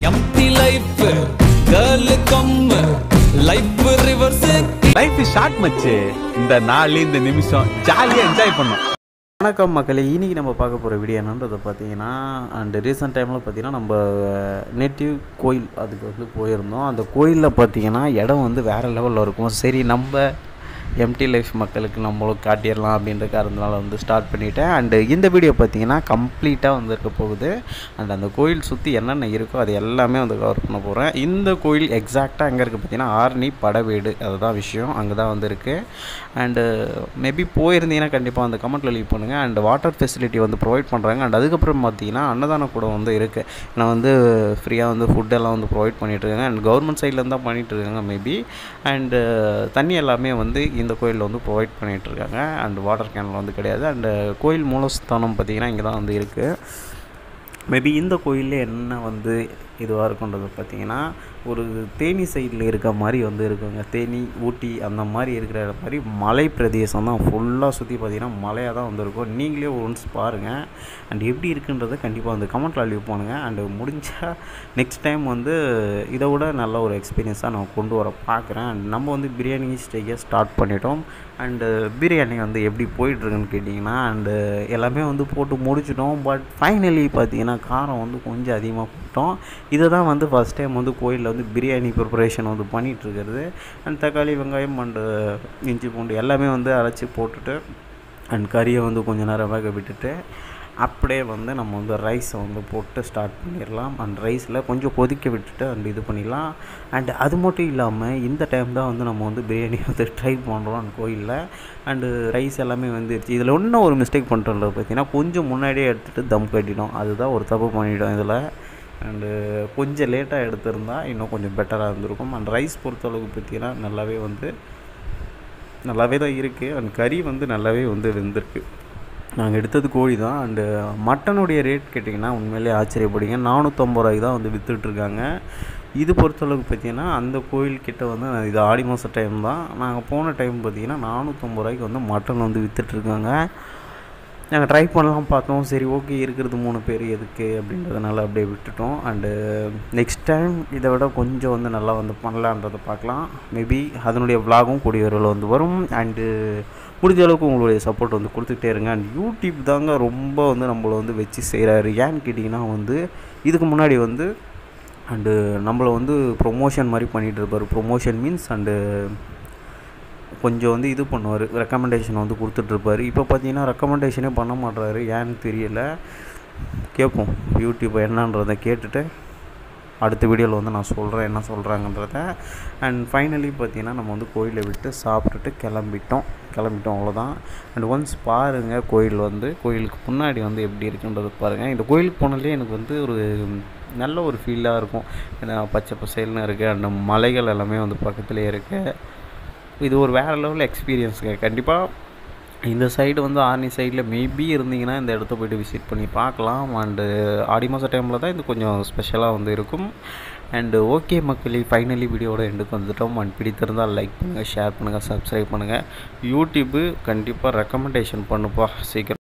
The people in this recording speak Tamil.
empty life girl come life rivers life short much இந்த நாள் இந்த நிமிஷம் ஜாலியாக என்ஜாய் பண்ணும் வணக்கம் மக்களே இன்னைக்கு நம்ம பார்க்க போகிற வீடியோ என்னன்றதை பார்த்தீங்கன்னா அண்ட் ரீசெண்ட் டைமில் பார்த்தீங்கன்னா நம்ம நேட்டிவ் கோயில் அதுக்கு வந்து போயிருந்தோம் அந்த கோயிலில் பார்த்தீங்கன்னா இடம் வந்து வேறு லெவலில் இருக்கும் சரி நம்ம எம்டி லைஃப் மக்களுக்கு நம்மளும் காட்டிடலாம் அப்படின்ற காரணத்தினால வந்து ஸ்டார்ட் பண்ணிட்டேன் அண்டு இந்த வீடியோ பார்த்தீங்கன்னா கம்ப்ளீட்டாக வந்து இருக்க போகுது அண்ட் அந்த கோயில் சுற்றி என்னென்ன இருக்கோ அது எல்லாமே வந்து கவர் பண்ண போகிறேன் இந்த கோயில் எக்ஸாக்டாக எங்கே இருக்குது பார்த்தீங்கன்னா ஆர்னி படவேடு அதுதான் விஷயம் அங்கே தான் வந்து இருக்குது அண்டு மேபி போயிருந்தீங்கன்னா கண்டிப்பாக வந்து கமெண்ட்டில் லீவ் பண்ணுங்கள் அண்ட் வாட்டர் ஃபெசிலிட்டி வந்து ப்ரொவைட் பண்ணுறாங்க அண்ட் அதுக்கப்புறம் பார்த்தீங்கன்னா அன்னதானம் கூட வந்து இருக்குது நான் வந்து ஃப்ரீயாக வந்து ஃபுட்டெல்லாம் வந்து ப்ரொவைட் பண்ணிகிட்ருக்காங்க அண்ட் கவர்மெண்ட் சைட்லேருந்து தான் பண்ணிகிட்டு இருக்காங்க மேபி அண்டு தண்ணி எல்லாமே வந்து இந்த கோயிலில் வந்து ப்ரொவைட் பண்ணிகிட்ருக்காங்க அண்ட் வாட்டர் கேனில் வந்து கிடையாது அண்டு கோயில் மூலஸ்தானம் பார்த்திங்கன்னா இங்கே தான் வந்து இருக்குது மேபி இந்த கோயிலில் என்ன வந்து இதுவாக இருக்குன்றது பார்த்தீங்கன்னா ஒரு தேனி சைடில் இருக்க மாதிரி வந்து இருக்குங்க தேனி ஊட்டி அந்த மாதிரி இருக்கிற மாதிரி மலை பிரதேசம் தான் ஃபுல்லாக சுற்றி பார்த்தீங்கன்னா மலையாக தான் வந்து இருக்கும் நீங்களே ஒன்ஸ் பாருங்கள் அண்ட் எப்படி இருக்குன்றதை கண்டிப்பாக வந்து கமெண்ட்டில் லீவ் பண்ணுங்கள் அண்டு முடிஞ்சால் நெக்ஸ்ட் டைம் வந்து இதை விட நல்ல ஒரு எக்ஸ்பீரியன்ஸாக நான் கொண்டு வர பார்க்குறேன் அண்ட் நம்ம வந்து பிரியாணி ஸ்டேக்கே ஸ்டார்ட் பண்ணிட்டோம் அண்டு பிரியாணி வந்து எப்படி போயிட்டுருக்குன்னு கேட்டிங்கன்னா அண்டு எல்லாமே வந்து போட்டு முடிச்சிட்டோம் பட் ஃபைனலி பார்த்தீங்கன்னா காரம் வந்து கொஞ்சம் அதிகமாக போட்டோம் இதை தான் வந்து ஃபஸ்ட் டைம் வந்து கோயிலில் வந்து பிரியாணி ப்ரிப்பரேஷன் வந்து பண்ணிகிட்ருக்கிறது அண்ட் தக்காளி வெங்காயம் அண்டு இஞ்சி பூண்டு எல்லாமே வந்து அரைச்சி போட்டுட்டு அண்ட் கறியை வந்து கொஞ்ச நேரம் வேக விட்டுட்டு அப்படியே வந்து நம்ம வந்து ரைஸை வந்து போட்டு ஸ்டார்ட் பண்ணிடலாம் அண்ட் ரைஸில் கொஞ்சம் கொதிக்க விட்டுட்டு அண்ட் இது பண்ணிடலாம் அண்ட் அது மட்டும் இல்லாமல் இந்த டைம் தான் வந்து நம்ம வந்து பிரியாணி வந்து ட்ரை பண்ணுறோம் அந்த கோயிலில் அண்டு ரைஸ் எல்லாமே வந்துருச்சு இதில் இன்னும் ஒரு மிஸ்டேக் பண்ணுறோம்ல பார்த்தீங்கன்னா கொஞ்சம் முன்னாடியே எடுத்துகிட்டு தம் கட்டிட்டோம் அதுதான் ஒரு தப்பு பண்ணிட்டோம் இதில் அண்டு கொஞ்சம் லேட்டாக எடுத்திருந்தா இன்னும் கொஞ்சம் பெட்டராக இருந்திருக்கும் அண்ட் ரைஸ் பொறுத்தளவுக்கு பார்த்தீங்கன்னா நல்லாவே வந்து நல்லாவே தான் இருக்குது அண்ட் கறி வந்து நல்லாவே வந்து வெந்திருக்கு நாங்கள் எடுத்தது கோழி தான் அண்டு மட்டனுடைய ரேட் கேட்டிங்கன்னா உண்மையிலேயே ஆச்சரியப்படுங்க நானூற்றம்பது ரூபாய்க்கு தான் வந்து விற்றுட்ருக்காங்க இது பொறுத்தளவுக்கு பார்த்தீங்கன்னா அந்த கோயில்கிட்ட வந்து இது ஆடி மாத டைம் தான் நாங்கள் போன டைம் பார்த்தீங்கன்னா நானூற்றம்பது ரூபாய்க்கு வந்து மட்டன் வந்து விற்றுட்ருக்காங்க நாங்கள் ட்ரை பண்ணலாம் பார்த்தோம் சரி ஓகே இருக்கிறது மூணு பேர் எதுக்கு அப்படின்றதுனால அப்படியே விட்டுட்டோம் அண்டு நெக்ஸ்ட் டைம் இதை விட கொஞ்சம் வந்து நல்லா வந்து பண்ணலான்றதை பார்க்கலாம் மேபி அதனுடைய விலாகும் கூடிய விரைவில் வந்து வரும் அண்டு முடிஞ்ச அளவுக்கு உங்களுடைய சப்போர்ட் வந்து கொடுத்துக்கிட்டே இருங்க அண்ட் யூடியூப் தாங்க ரொம்ப வந்து நம்மளை வந்து வச்சு செய்கிறாரு ஏன்னு கேட்டிங்கன்னா வந்து இதுக்கு முன்னாடி வந்து அண்டு நம்மளை வந்து ப்ரொமோஷன் மாதிரி பண்ணிகிட்டு இருப்பார் ப்ரொமோஷன் மீன்ஸ் அண்டு கொஞ்சம் வந்து இது பண்ணுவார் ரெக்கமெண்டேஷன் வந்து கொடுத்துட்ருப்பார் இப்போ பார்த்தீங்கன்னா ரெக்கமெண்டேஷனே பண்ண மாட்றாரு ஏன்னு தெரியல கேட்போம் யூடியூப் என்னன்றதை கேட்டுட்டு அடுத்த வீடியோவில் வந்து நான் சொல்கிறேன் என்ன சொல்கிறாங்கன்றத அண்ட் ஃபைனலி பார்த்தீங்கன்னா நம்ம வந்து கோயிலை விட்டு சாப்பிட்டுட்டு கிளம்பிட்டோம் கிளம்பிட்டோம் அவ்வளோதான் அண்ட் ஒன்ஸ் பாருங்கள் கோயில் வந்து கோயிலுக்கு முன்னாடி வந்து எப்படி இருக்குன்றது பாருங்கள் இந்த கோயிலுக்கு போனாலே எனக்கு வந்து ஒரு நல்ல ஒரு ஃபீலாக இருக்கும் ஏன்னா பச்சை பசேல்னு இருக்குது அண்ட் மலைகள் எல்லாமே வந்து பக்கத்துலேயே இருக்குது இது ஒரு வேறு லெவல் எக்ஸ்பீரியன்ஸுங்க கண்டிப்பாக இந்த சைடு வந்து ஆர்னி சைடில் மேபி இருந்தீங்கன்னா இந்த இடத்த போய்ட்டு விசிட் பண்ணி பார்க்கலாம் அண்டு ஆடி மாத டைமில் தான் இது கொஞ்சம் ஸ்பெஷலாக வந்து இருக்கும் அண்டு ஓகே மக்களே ஃபைனலி வீடியோட எண்டுக்கு வந்துட்டோம் அண்ட் பிடித்திருந்தால் லைக் பண்ணுங்கள் ஷேர் பண்ணுங்கள் சப்ஸ்கிரைப் பண்ணுங்கள் யூடியூப்பு கண்டிப்பாக ரெக்கமெண்டேஷன் பண்ணுப்பா சீக்கிரம்